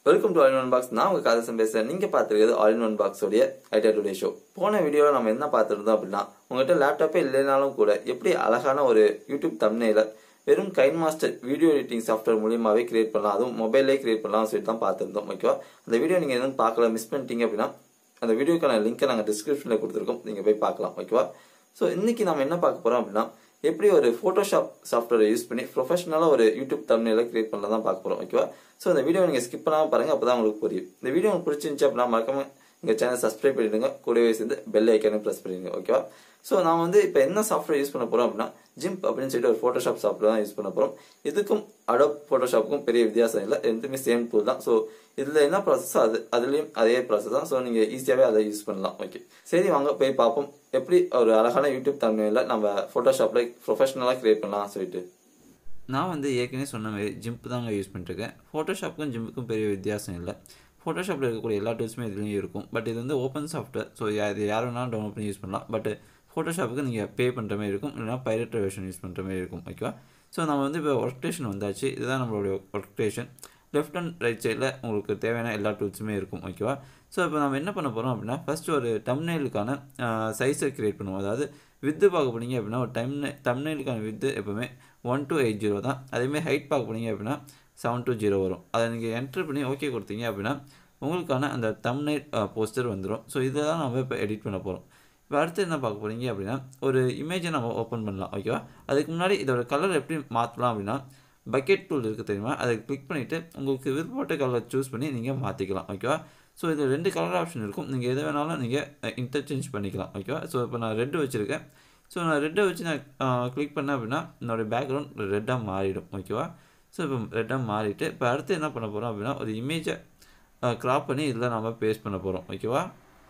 welcome to all one box நான் உங்க காதசம் பேசுறேன் நீங்க பார்த்துருக்கிறது ஆல் இன் ஒன் பாக்ஸோடைய ஐடியா டுடே ஷோ போன வீடியோவில் நம்ம என்ன பார்த்துருந்தோம் அப்படின்னா உங்ககிட்ட லேப்டாப்பே இல்லைனாலும் கூட எப்படி அழகான ஒரு யூடியூப் தம்னையில வெறும் Kine master video editing software மூலியமாவே கிரியேட் பண்ணலாம் அதுவும் மொபைல்லே கிரியேட் பண்ணலாம் சொல்லிட்டு தான் பார்த்துருந்தோம் ஓகேவா அந்த வீடியோ நீங்க எதுவும் பார்க்கல மிஸ் பண்ணிட்டீங்க அப்படின்னா அந்த வீடியோக்கான லிங்கை நாங்கள் டிஸ்கிரிப்ஷனில் கொடுத்துருக்கோம் நீங்கள் போய் பார்க்கலாம் ஓகேவா ஸோ இன்னைக்கு நம்ம என்ன பார்க்க போறோம் அப்படின்னா எப்படி ஒரு ஃபோட்டோஷாப் சாஃப்ட்வேரை யூஸ் பண்ணி ப்ரொஃபஷனலாக ஒரு யூடியூப் தமிழில் கிரியேட் பண்ணலாம் தான் பார்க்க போறோம் ஓகேவா ஸோ இந்த வீடியோ நீங்கள் ஸ்கிப் பண்ணாமல் பாருங்க அப்போ தான் உங்களுக்கு புரியும் இந்த வீடியோ உங்களுக்கு பிடிச்சிருந்துச்சு அப்படின்னா மறக்காம எங்கள் சேனல் சப்ஸ்கிரைப் பண்ணிடுங்க கூடவே சேர்ந்து பெல் ஐக்கானே ப்ரெஸ் பண்ணிடுங்க ஓகேவா ஸோ நான் வந்து இப்போ என்ன சாஃப்ட்வேர் யூஸ் பண்ண போறோம் அப்படின்னா ஜிம்ப் அப்படின்னு சொல்லிட்டு ஒரு ஃபோட்டோஷாப் சாஃப்ட்வேர் தான் யூஸ் பண்ண போறோம் இதுக்கும் அடோப் ஃபோட்டோஷாப்புக்கும் பெரிய வித்தியாசம் இல்லை ரெண்டுமே சேம் டூல் தான் ஸோ இதுல என்ன ப்ராசஸ் அது அதுலயும் அதே ப்ராசஸ் தான் ஸோ நீங்க ஈஸியாவே அதை யூஸ் பண்ணலாம் ஓகே சரி வாங்க போய் பார்ப்போம் எப்படி ஒரு அழகான யூடியூப் தமிழில் நம்ம ஃபோட்டோஷாப்ல ப்ரொஃபஷனலாக கிரியேட் பண்ணலாம் சொல்லிட்டு நான் வந்து ஏற்கனவே சொன்ன மாதிரி ஜிம்ப் தாங்க யூஸ் பண்ணிட்டுருக்கேன் ஃபோட்டோஷாப்புக்கும் ஜிம்முக்கும் பெரிய வித்தியாசம் இல்லை ஃபோட்டோஷாப்பில் இருக்கக்கூடிய எல்லா டூல்ஸுமே இதுலேயும் இருக்கும் பட் இது வந்து ஓப்பன் சாஃப்ட்வேர் ஸோ இது யார் வேணாலும் டவுன்லோட் பண்ணி யூஸ் பண்ணலாம் பட் ஃபோட்டோஷாப்புக்கு நீங்கள் பே பண்ணுற மாதிரி இருக்கும் இல்லைனா பைரட் வெர்ஷன் யூஸ் பண்ணுற மாதிரி இருக்கும் ஓகேவா ஸோ நம்ம வந்து இப்போ ஒர்க் ஸ்டேஷன் வந்தாச்சு இதுதான் நம்மளுடைய work station left and right சைடில் உங்களுக்கு தேவையான எல்லா டூல்ஸுமே இருக்கும் ஓகேவா ஸோ இப்போ நம்ம என்ன பண்ண போகிறோம் அப்படின்னா ஃபஸ்ட் ஒரு டம்னைலுக்கான சைஸை க்ரியேட் பண்ணுவோம் அதாவது வித்து பார்க்க போனீங்க அப்படின்னா ஒரு டைம் தம்னைலுக்கான வித்து எப்போவுமே ஒன் டூ எயிட் ஜீரோ தான் அதேமாதிரி ஹைட் பார்க்க போனீங்க அப்படின்னா செவன் டூ ஜீரோ வரும் அதை நீங்கள் என்ட்ரு பண்ணி ஓகே கொடுத்தீங்க அப்படின்னா உங்களுக்கான அந்த தம்னைல் போஸ்டர் வந்துடும் ஸோ இதை தான் நம்ம இப்போ எடிட் பண்ண போகிறோம் இப்போ அடுத்து என்ன பார்க்க போகிறீங்க அப்படின்னா ஒரு இமேஜை நம்ம ஓப்பன் பண்ணலாம் ஓகேவா அதுக்கு முன்னாடி இதோட கலர் எப்படி மாற்றலாம் அப்படின்னா பக்கெட் டூல் இருக்குது தெரியுமா அதை கிளிக் பண்ணிவிட்டு உங்களுக்கு விருப்பப்பட்ட கலர் சூஸ் பண்ணி நீங்கள் மாற்றிக்கலாம் ஓகேவா ஸோ இது ரெண்டு கலர் ஆப்ஷன் இருக்கும் நீங்கள் எது வேணாலும் நீங்கள் இன்டர்சேஞ்ச் பண்ணிக்கலாம் ஓகேவா ஸோ இப்போ நான் ரெட்டு வச்சுருக்கேன் ஸோ நான் ரெட்டை வச்சு நான் கிளிக் பண்ணேன் அப்படின்னா என்னோடய பேக்ரவுண்ட் ரெட்டாக மாறிடும் ஓகேவா ஸோ இப்போ ரெட்டாக மாறிட்டு இப்போ அடுத்து என்ன பண்ண போகிறோம் அப்படின்னா ஒரு இமேஜை க்ராப் பண்ணி இதில் நம்ம பேஸ்ட் பண்ண போகிறோம் ஓகேவா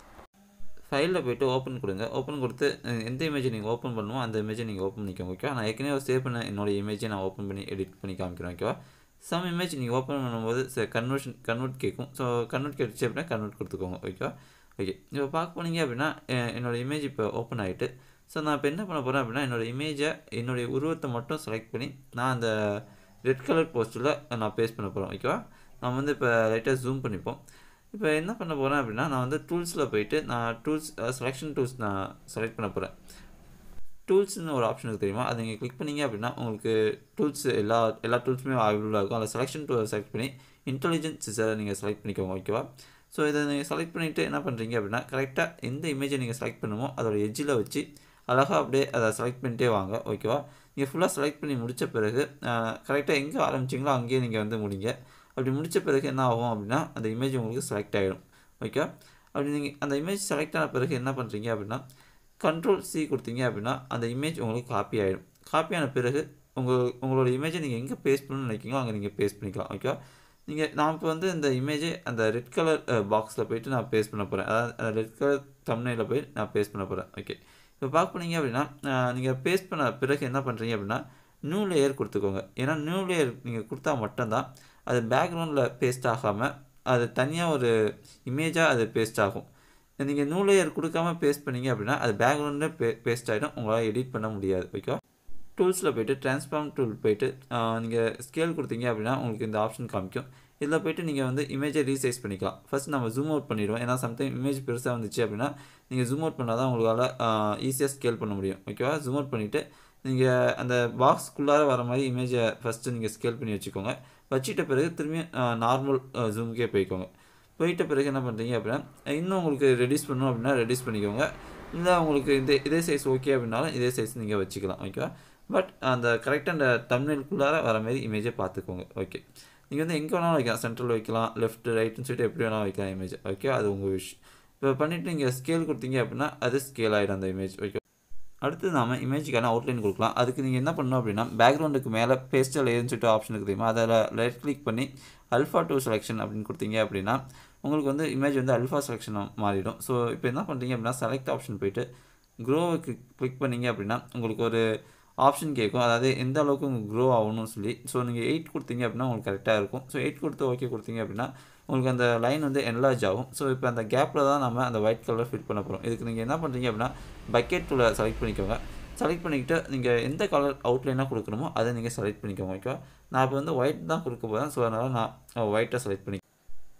ஃபைலில் போய்ட்டு ஓப்பன் கொடுங்க ஓப்பன் கொடுத்து எந்த இமேஜை நீங்கள் ஓப்பன் பண்ணுமோ அந்த இமேஜை நீங்கள் ஓப்பன் பண்ணிக்கோங்க ஓகேவா நான் ஏற்கனவே சேவ் பண்ண என்னோடய இமேஜை நான் ஓப்பன் பண்ணி எடிட் பண்ணி காமிக்கிறேன் ஓகேவா சம் இமேஜ் நீங்கள் ஓப்பன் பண்ணும்போது கன்வர்ஷன் கன்வெர்ட் கேட்கும் ஸோ கன்வெர்ட் கேட்டுச்சு அப்படின்னா கன்வெர்ட் கொடுத்துக்கோங்க ஓகேவா ஓகே இப்போ பார்க்க போனீங்க அப்படின்னா என்னோடய இமேஜ் இப்போ ஓப்பன் ஆகிட்டு ஸோ நான் இப்போ என்ன பண்ண போகிறேன் அப்படின்னா என்னோடய இமேஜை என்னுடைய உருவத்தை மட்டும் செலக்ட் பண்ணி நான் அந்த ரெட் கலர் போஸ்ட்டில் நான் பேஸ்ட் பண்ண போகிறேன் ஓகேவா நான் வந்து இப்போ லைட்டாக ஜூம் பண்ணிப்போம் இப்போ என்ன பண்ண போகிறேன் அப்படின்னா நான் வந்து டூல்ஸில் போயிட்டு நான் டூல்ஸ் செலெக்ஷன் டூல்ஸ் நான் செலக்ட் பண்ண போகிறேன் டூல்ஸ்னு ஒரு ஆப்ஷன் இருக்குது தெரியுமா அதை நீங்கள் கிளிக் பண்ணிங்க அப்படின்னா உங்களுக்கு டூல்ஸ் எல்லா எல்லா டூல்ஸுமே அவைலபிளாக இருக்கும் அதில் செலெக்ஷன் டூலை செலக்ட் பண்ணி இன்டெலிஜென்ஸ் சிசரை நீங்கள் செலக்ட் பண்ணிக்கோங்க ஓகேவா ஸோ இதை நீங்கள் செலக்ட் பண்ணிவிட்டு என்ன பண்ணுறீங்க அப்படின்னா கரெக்டாக எந்த இமேஜை நீங்கள் செலக்ட் பண்ணுமோ அதோட எஜ்ஜில் வச்சு அழகாக அப்படியே அதை செலக்ட் பண்ணிட்டே வாங்க ஓகேவா நீங்கள் ஃபுல்லாக செலக்ட் பண்ணி முடித்த பிறகு கரெக்டாக எங்கே ஆரம்பிச்சிங்களோ அங்கேயே நீங்கள் வந்து முடிங்க அப்படி முடித்த பிறகு என்ன ஆகும் அப்படின்னா அந்த இமேஜ் உங்களுக்கு செலக்ட் ஆகிடும் ஓகே அப்படி நீங்கள் அந்த இமேஜ் செலக்ட் ஆன பிறகு என்ன பண்ணுறீங்க அப்படின்னா கண்ட்ரோல் சி கொடுத்தீங்க அப்படின்னா அந்த இமேஜ் உங்களுக்கு காப்பி ஆகிடும் காப்பி ஆன பிறகு உங்கள் உங்களோட இமேஜை நீங்கள் எங்கே பேஸ்ட் பண்ணணும்னு நினைக்கிங்களோ அங்கே நீங்கள் பேஸ்ட் பண்ணிக்கலாம் ஓகே நீங்கள் நான் இப்போ வந்து இந்த இமேஜை அந்த ரெட் கலர் பாக்ஸில் போயிட்டு நான் பேஸ்ட் பண்ண போகிறேன் அதாவது அந்த ரெட் கலர் தம்னையில் போய் நான் பேஸ்ட் பண்ண போகிறேன் ஓகே இப்போ பார்க்க போனீங்க அப்படின்னா நீங்கள் பேஸ்ட் பண்ண பிறகு என்ன பண்ணுறீங்க அப்படின்னா நியூ லேயர் கொடுத்துக்கோங்க ஏன்னா நியூ லேயர் நீங்கள் கொடுத்தா மட்டும்தான் அது பேக்ரவுண்டில் பேஸ்ட் ஆகாமல் அது தனியாக ஒரு இமேஜாக அது பேஸ்ட் ஆகும் நீங்கள் நியூ லேயர் கொடுக்காம பேஸ்ட் பண்ணிங்க அப்படின்னா அது பேக்ரவுண்டில் பே பேஸ்ட் ஆகிடும் உங்களால் எடிட் பண்ண முடியாது ஓகேவா டூல்ஸில் போய்ட்டு ட்ரான்ஸ்ஃபார்ம் டூல் போய்ட்டு நீங்கள் ஸ்கேல் கொடுத்தீங்க அப்படின்னா உங்களுக்கு இந்த ஆப்ஷன் காமிக்கும் இதில் போய்ட்டு நீங்கள் வந்து இமேஜை ரீசைஸ் பண்ணிக்கலாம் ஃபஸ்ட் நம்ம ஜூம் அவுட் பண்ணிடுவோம் ஏன்னா சம்டைம் இமேஜ் பெருசாக வந்துச்சு அப்படின்னா நீங்கள் ஜூம் அவுட் பண்ணால் தான் உங்களால் ஈஸியாக ஸ்கேல் பண்ண முடியும் ஓகேவா ஜூம் அவுட் பண்ணிவிட்டு நீங்கள் அந்த பாக்ஸ்க்குள்ளார வர மாதிரி இமேஜை ஃபஸ்ட்டு நீங்கள் ஸ்கேல் பண்ணி வச்சுக்கோங்க வச்சிட்ட பிறகு திரும்பி நார்மல் ஜூமுக்கே போய்க்கோங்க போயிட்ட பிறகு என்ன பண்ணுறீங்க அப்படின்னா இன்னும் உங்களுக்கு ரெடியூஸ் பண்ணணும் அப்படின்னா ரெடியூஸ் பண்ணிக்கோங்க இல்லை உங்களுக்கு இந்த இதே சைஸ் ஓகே அப்படின்னாலும் இதே சைஸ் நீங்கள் வச்சுக்கலாம் ஓகேவா பட் அந்த கரெக்டாக அந்த தமிழ்க்குள்ளார வர மாதிரி இமேஜை பார்த்துக்கோங்க ஓகே நீங்கள் வந்து எங்கே வேணாலும் வைக்கலாம் சென்ட்ரல் வைக்கலாம் லெஃப்ட் ரைட்டுன்னு சொல்லிட்டு எப்படி வேணாலும் வைக்கலாம் இமேஜ் ஓகே அது உங்கள் விஷ் இப்போ பண்ணிவிட்டு நீங்கள் ஸ்கேல் கொடுத்தீங்க அப்படின்னா அது ஸ்கேல் ஆகிடும் அந்த இமேஜ் ஓகே அடுத்து நாம் இமேஜுக்கான அவுட்லைன் கொடுக்கலாம் அதுக்கு நீங்கள் என்ன பண்ணணும் அப்படின்னா பேக்ரவுண்டுக்கு மேலே பேஸ்டல் ஏன்னு சொல்லிட்டு ஆப்ஷன் இருக்குது தெரியுமா அதில் ரைட் கிளிக் பண்ணி அல்ஃபா டூ செலெக்ஷன் அப்படின்னு கொடுத்தீங்க அப்படின்னா உங்களுக்கு வந்து இமேஜ் வந்து அல்ஃபா செலெக்ஷன் மாறிடும் ஸோ இப்போ என்ன பண்ணுறீங்க அப்படின்னா செலக்ட் ஆப்ஷன் போயிட்டு க்ரோவுக்கு கிளிக் பண்ணிங்க அப்படின்னா உங்களுக்கு ஒரு ஆப்ஷன் கேட்கும் அதாவது எந்த அளவுக்கு உங்களுக்கு க்ரோ ஆகணும்னு சொல்லி ஸோ நீங்கள் எயிட் கொடுத்தீங்க அப்படின்னா உங்களுக்கு கரெக்டாக இருக்கும் ஸோ எயிட் கொடுத்து ஓகே கொடுத்தீங்க அப்படின்னா உங்களுக்கு அந்த லைன் வந்து என்லார்ஜ் ஆகும் ஸோ இப்போ அந்த கேப்பில் தான் நம்ம அந்த ஒயிட் கலர் ஃபிட் பண்ண போகிறோம் இதுக்கு நீங்கள் என்ன பண்ணுறீங்க அப்படின்னா பக்கெட் டூலை செலக்ட் பண்ணிக்கோங்க செலக்ட் பண்ணிக்கிட்டு நீங்கள் எந்த கலர் அவுட்லைனாக கொடுக்கணுமோ அதை நீங்கள் செலக்ட் பண்ணிக்கோங்க ஓகேவா நான் இப்போ வந்து ஒயிட் தான் கொடுக்க போகிறேன் ஸோ அதனால் நான் ஒயிட்டை செலக்ட் பண்ணி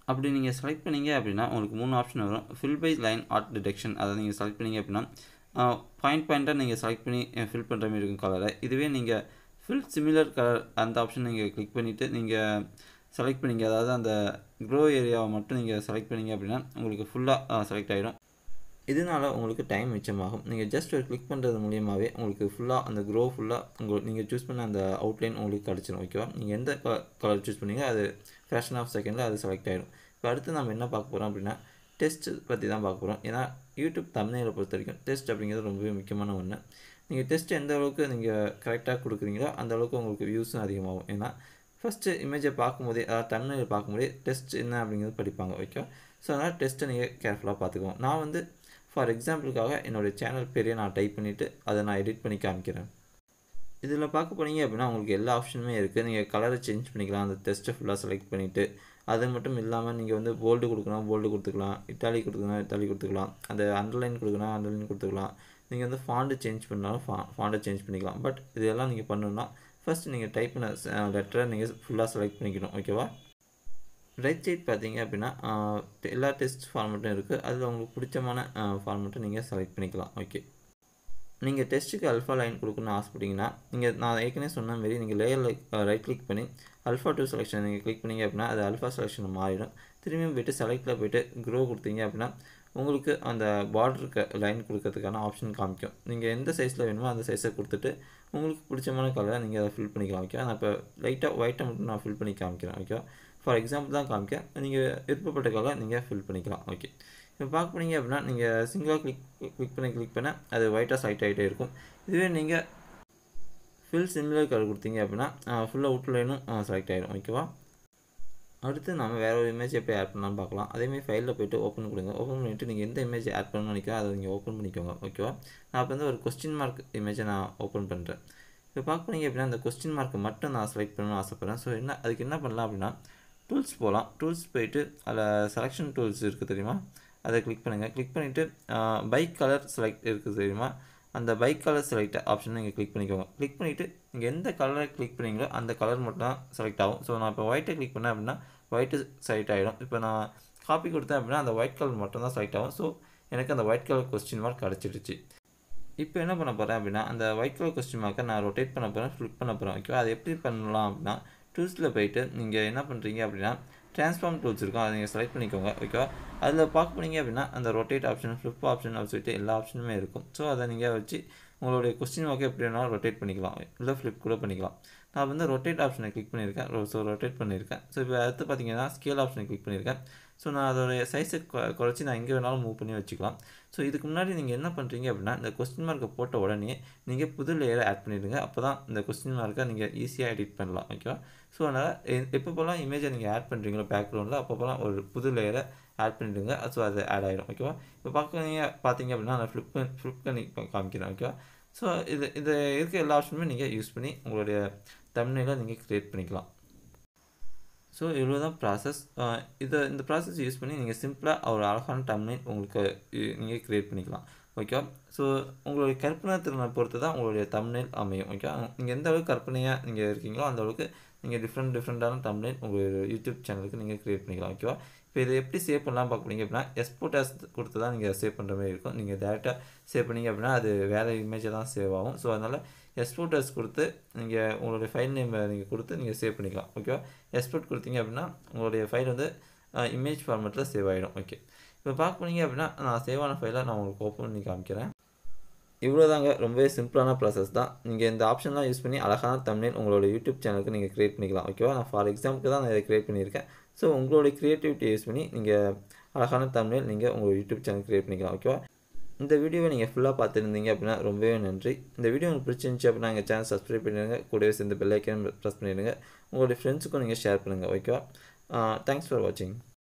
அப்படி நீங்கள் செலக்ட் பண்ணீங்க அப்படின்னா உங்களுக்கு மூணு ஆப்ஷன் வரும் fill by line art detection அதை நீங்கள் செலக்ட் பண்ணீங்க அப்படின்னா பாயிண்ட் பாயிண்ட்டாக நீங்கள் செலக்ட் பண்ணி ஃபில் பண்ணுற மாதிரி இருக்கும் கலரை இதுவே நீங்கள் ஃபில் சிமிலர் கலர் அந்த ஆப்ஷன் நீங்கள் கிளிக் பண்ணிவிட்டு நீங்கள் செலக்ட் பண்ணீங்க அதாவது அந்த க்ரோ ஏரியாவை மட்டும் நீங்கள் செலக்ட் பண்ணீங்க அப்படின்னா உங்களுக்கு ஃபுல்லாக செலக்ட் ஆகிடும் இதனால் உங்களுக்கு டைம் மிச்சமாகும் நீங்கள் ஜஸ்ட் ஒரு கிளிக் பண்ணுறது மூலியமாகவே உங்களுக்கு ஃபுல்லாக அந்த க்ரோ ஃபுல்லாக உங்கள் நீங்கள் சூஸ் பண்ண அந்த அவுட்லைன் உங்களுக்கு கிடச்சிடும் ஓகேவா நீங்கள் எந்த க கலர் சூஸ் பண்ணீங்க அது ஃப்ராக்ஷன் ஆஃப் செகண்டில் அது செலக்ட் ஆகிடும் இப்போ அடுத்து நம்ம என்ன பார்க்க போகிறோம் அப்படின்னா டெஸ்ட் பற்றி தான் பார்க்க போகிறோம் ஏன்னா யூடியூப் தமிழில் பொறுத்த வரைக்கும் டெஸ்ட் அப்படிங்கிறது ரொம்பவே முக்கியமான ஒன்று நீங்கள் டெஸ்ட் எந்த அளவுக்கு நீங்கள் கரெக்டாக கொடுக்குறீங்களோ அந்த அளவுக்கு உங்களுக்கு வியூஸும் அதிகமாகும் ஏன்னா ஃபஸ்ட்டு இமேஜை பார்க்கும்போதே அதாவது தமிழில் பார்க்கும்போதே டெஸ்ட் என்ன அப்படிங்கிறது படிப்பாங்க ஓகே ஸோ அதனால் டெஸ்ட்டை நீங்கள் கேர்ஃபுல்லாக பார்த்துக்குவோம் நான் வந்து ஃபார் எக்ஸாம்பிளுக்காக என்னுடைய சேனல் பேரையை நான் டைப் பண்ணிவிட்டு அதை நான் எடிட் பண்ணி காமிக்கிறேன் இதில் பார்க்க போனீங்க அப்படின்னா உங்களுக்கு எல்லா ஆப்ஷனுமே இருக்குது நீங்கள் கலரை சேஞ்ச் பண்ணிக்கலாம் அந்த டெஸ்ட்டை ஃபுல்லாக செலக்ட் பண்ணிவிட்டு அது மட்டும் இல்லாமல் நீங்கள் வந்து போல்டு கொடுக்கணும் போல்டு கொடுத்துக்கலாம் இட்டாலி கொடுக்கணும் இட்டாலி கொடுத்துக்கலாம் அந்த அண்டர்லைன் கொடுக்கணும் அண்டர்லைன் கொடுத்துக்கலாம் நீங்கள் வந்து ஃபாண்டு சேஞ்ச் பண்ணாலும் ஃபா ஃபாண்டை சேஞ்ச் பண்ணிக்கலாம் பட் இதெல்லாம் நீங்கள் பண்ணணும்னா ஃபஸ்ட் நீங்கள் டைப் பண்ண லெட்டரை நீங்கள் ஃபுல்லாக செலக்ட் பண்ணிக்கணும் ஓகேவா ரைட் சைட் பார்த்தீங்க அப்படின்னா எல்லா டெஸ்ட் ஃபார்மெட்டும் இருக்குது அதில் உங்களுக்கு பிடிச்சமான ஃபார்மெட்டை நீங்கள் செலக்ட் பண்ணிக்கலாம் ஓகே நீங்கள் டெஸ்ட்டுக்கு அல்ஃபா லைன் கொடுக்கணும்னு ஆசைப்பட்டீங்கன்னா நீங்கள் நான் ஏற்கனவே சொன்ன மாரி நீங்கள் லேயரில் ரைட் கிளிக் பண்ணி அல்ஃபா டூ செலெக்ஷன் நீங்கள் கிளிக் பண்ணீங்க அப்படின்னா அது அல்ஃபா செலெக்ஷன் மாறிடும் திரும்பியும் போய்ட்டு செலக்டில் போய்ட்டு க்ரோ கொடுத்தீங்க அப்படின்னா உங்களுக்கு அந்த பார்டருக்கு லைன் கொடுக்கறதுக்கான ஆப்ஷன் காமிக்கும் நீங்கள் எந்த சைஸில் வேணுமோ அந்த சைஸை கொடுத்துட்டு உங்களுக்கு பிடிச்சமான கலரை நீங்கள் அதை ஃபில் பண்ணிக்கலாம் ஓகே நான் இப்போ லைட்டாக ஒயிட்டை மட்டும் நான் ஃபில் பண்ணி காமிக்கிறேன் ஓகே ஃபார் எக்ஸாம்பிள் தான் காமிக்க நீங்கள் விருப்பப்பட்ட கலர் நீங்கள் ஃபில் பண்ணிக்கலாம் ஓகே இப்போ பார்க்க போனீங்க அப்படின்னா நீங்கள் சிங்கிளாக கிளிக் கிளிக் பண்ணி கிளிக் பண்ண அது ஒயிட்டாக செலக்ட் ஆகிட்டே இருக்கும் இதுவே நீங்கள் ஃபில் சிமிலர் கலர் கொடுத்தீங்க அப்படின்னா ஃபுல்லாக அவுட்லைனும் செலக்ட் ஆகிடும் ஓகேவா அடுத்து நம்ம வேறு ஒரு இமேஜ் எப்படி ஆட் பண்ணலாம்னு பார்க்கலாம் அதேமாதிரி ஃபைலில் போய்ட்டு ஓப்பன் கொடுங்க ஓப்பன் பண்ணிவிட்டு நீங்கள் எந்த இமேஜ் ஆட் பண்ணணும்னு நினைக்கிறோம் அதை நீங்கள் ஓப்பன் பண்ணிக்கோங்க ஓகேவா நான் இப்போ வந்து ஒரு கொஸ்டின் மார்க் இமேஜை நான் ஓப்பன் பண்ணுறேன் இப்போ பார்க்க போனீங்க அப்படின்னா அந்த கொஸ்டின் மார்க்கை மட்டும் நான் செலக்ட் பண்ணணும்னு ஆசைப்பட்றேன் ஸோ என்ன அதுக்கு என்ன பண்ணலாம் அப்படின்னா டூல்ஸ் போகலாம் டூல்ஸ் போயிட்டு அதில் செலெக்ஷன் டூல்ஸ் இருக்குது தெரியுமா அதை கிளிக் பண்ணுங்கள் கிளிக் பண்ணிவிட்டு பைக் கலர் செலக்ட் இருக்குது தெரியுமா அந்த பைக் கலர் செலக்ட் ஆப்ஷன் நீங்கள் கிளிக் பண்ணிக்கோங்க கிளிக் பண்ணிவிட்டு நீங்கள் எந்த கலரை கிளிக் பண்ணீங்களோ அந்த கலர் மட்டும் தான் செலக்ட் ஆகும் ஸோ நான் இப்போ ஒயிட்டை கிளிக் பண்ணேன் அப்படின்னா ஒயிட்டு செலக்ட் ஆகிடும் இப்போ நான் காப்பி கொடுத்தேன் அப்படின்னா அந்த ஒயிட் கலர் மட்டும் தான் செலக்ட் ஆகும் ஸோ எனக்கு அந்த ஒயிட் கலர் கொஸ்டின் மார்க் கிடச்சிடுச்சு இப்போ என்ன பண்ண போகிறேன் அப்படின்னா அந்த ஒயிட் கலர் கொஸ்டின் மார்க்கை நான் ரொட்டேட் பண்ண போகிறேன் ஃப்ளிப் பண்ண போகிறேன் ஓகேவா அது எப்படி பண்ணலாம் அப்படின்னா டூல்ஸில் போயிட்டு நீங்கள் என்ன பண்ணுறீங்க அப்படின்னா ட்ரான்ஸ்ஃபார்ம் டூல்ஸ் இருக்கும் அதை நீங்கள் செலக்ட் பண்ணிக்கோங்க ஓகேவா அதில் பார்க்க போனீங்க அப்படின்னா அந்த ரொட்டேட் ஆப்ஷன் ஃப்ளிப் ஆப்ஷன் அப்படின்னு சொல்லிட்டு எல்லா ஆப்ஷனுமே இருக்கும் ஸோ அதை நீங்கள் வச்சு உங்களுடைய கொஸ்டின் மார்க்கை எப்படி வேணாலும் ரொட்டேட் பண்ணிக்கலாம் இல்லை ஃப்ளிப் கூட பண்ணிக்கலாம் நான் வந்து ரொட்டேட் ஆப்ஷனை கிளிக் பண்ணியிருக்கேன் ஸோ ரொட்டேட் பண்ணியிருக்கேன் ஸோ இப்போ அடுத்து பார்த்தீங்கன்னா ஸ்கேல் ஆப்ஷனை கிளிக் பண்ணியிருக்கேன் ஸோ நான் அதோடைய சைஸை குறைச்சி நான் எங்கே வேணாலும் மூவ் பண்ணி வச்சுக்கலாம் ஸோ இதுக்கு முன்னாடி நீங்கள் என்ன பண்ணுறீங்க அப்படின்னா இந்த கொஸ்டின் மார்க்கை போட்ட உடனே நீங்கள் புது லேயரை ஆட் பண்ணிவிடுங்க அப்போ தான் இந்த கொஸ்டின் மார்க்கை நீங்கள் ஈஸியாக எடிட் பண்ணலாம் ஓகேவா ஸோ அதனால் எப்பப்போலாம் இமேஜை நீங்கள் ஆட் பண்ணுறீங்களோ பேக்ரவுண்டில் அப்பப்போலாம் ஒரு புது லேயரை ஆட் பண்ணிவிடுங்க ஸோ அது ஆட் ஆகிடும் ஓகேவா இப்போ பார்க்குறீங்க பார்த்தீங்க அப்படின்னா நான் ஃப்ளிப் ஃப்ளிப் பண்ணி காமிக்கிறேன் ஓகேவா ஸோ இது இது இருக்க எல்லா ஆப்ஷனுமே நீங்கள் யூஸ் பண்ணி உங்களுடைய தமிழில் நீங்கள் க்ரியேட் பண்ணிக்கலாம் ஸோ இவ்வளோ தான் ப்ராசஸ் இதை இந்த ப்ராசஸ் யூஸ் பண்ணி நீங்கள் சிம்பிளாக ஒரு அழகான டம்னைல் உங்களுக்கு நீங்கள் க்ரியேட் பண்ணிக்கலாம் ஓகேவா ஸோ உங்களுடைய கற்பனை திறனை பொறுத்து தான் உங்களுடைய தம்னைல் அமையும் ஓகேவா நீங்கள் எந்த அளவுக்கு கற்பனையாக நீங்கள் இருக்கீங்களோ அந்த அளவுக்கு நீங்கள் டிஃப்ரெண்ட் டிஃப்ரெண்ட்டான தம்னைல் உங்கள் யூடியூப் சேனலுக்கு நீங்கள் க்ரியேட் பண்ணிக்கலாம் ஓகேவா இப்போ இதை எப்படி சேவ் பண்ணலாம் பார்க்க போனீங்க அப்படின்னா எக்ஸ்போர்ட் ஆஸ் கொடுத்து தான் நீங்கள் சேவ் பண்ணுற மாதிரி இருக்கும் நீங்கள் டேரெக்டாக சேவ் பண்ணீங்க அப்படின்னா அது வேறு இமேஜை தான் சேவ் ஆகும் ஸோ அதனால் எக்ஸ்போர்ட்டர்ஸ் கொடுத்து நீங்கள் உங்களுடைய ஃபைல் நேமை நீங்கள் கொடுத்து நீங்கள் சேவ் பண்ணிக்கலாம் ஓகேவா எக்ஸ்போர்ட் கொடுத்தீங்க அப்படின்னா உங்களுடைய ஃபைல் வந்து இமேஜ் ஃபார்மேட்டில் சேவ் ஆகிடும் ஓகே இப்போ பார்க்க போனீங்க அப்படின்னா நான் சேவ் ஆன ஃபைலை நான் உங்களுக்கு ஓப்பன் பண்ணி காமிக்கிறேன் இவ்வளோ தாங்க ரொம்பவே சிம்பிளான ப்ராசஸ் தான் நீங்கள் இந்த ஆப்ஷன்லாம் யூஸ் பண்ணி அழகான தமிழ் உங்களோட யூடியூப் சேனலுக்கு நீங்கள் க்ரியேட் பண்ணிக்கலாம் ஓகேவா நான் ஃபார் எக்ஸாம்பிளுக்கு தான் நான் இதை க்ரியேட் பண்ணியிருக்கேன் ஸோ உங்களுடைய க்ரியேட்டிவிட்டி யூஸ் பண்ணி நீங்கள் அழகான தமிழ் நீங்கள் உங்கள் யூடியூப் சேனல் க்ரியேட் பண்ணிக்கலாம் ஓகேவா இந்த வீடியோவை நீங்கள் ஃபுல்லாக பார்த்துருந்தீங்க அப்படின்னா ரொம்பவே நன்றி இந்த வீடியோ உங்களுக்கு பிடிச்சிருந்துச்சி அப்படின்னா எங்கள் சேனல் சப்ஸ்கிரைப் பண்ணிடுங்க கூடவே சேர்ந்து பெல் ஐக்கன் ப்ரெஸ் பண்ணிடுங்க உங்களுடைய ஃப்ரெண்ட்ஸுக்கும் நீங்கள் ஷேர் பண்ணுங்கள் ஓகேவா தேங்க்ஸ் ஃபார் வாட்சிங்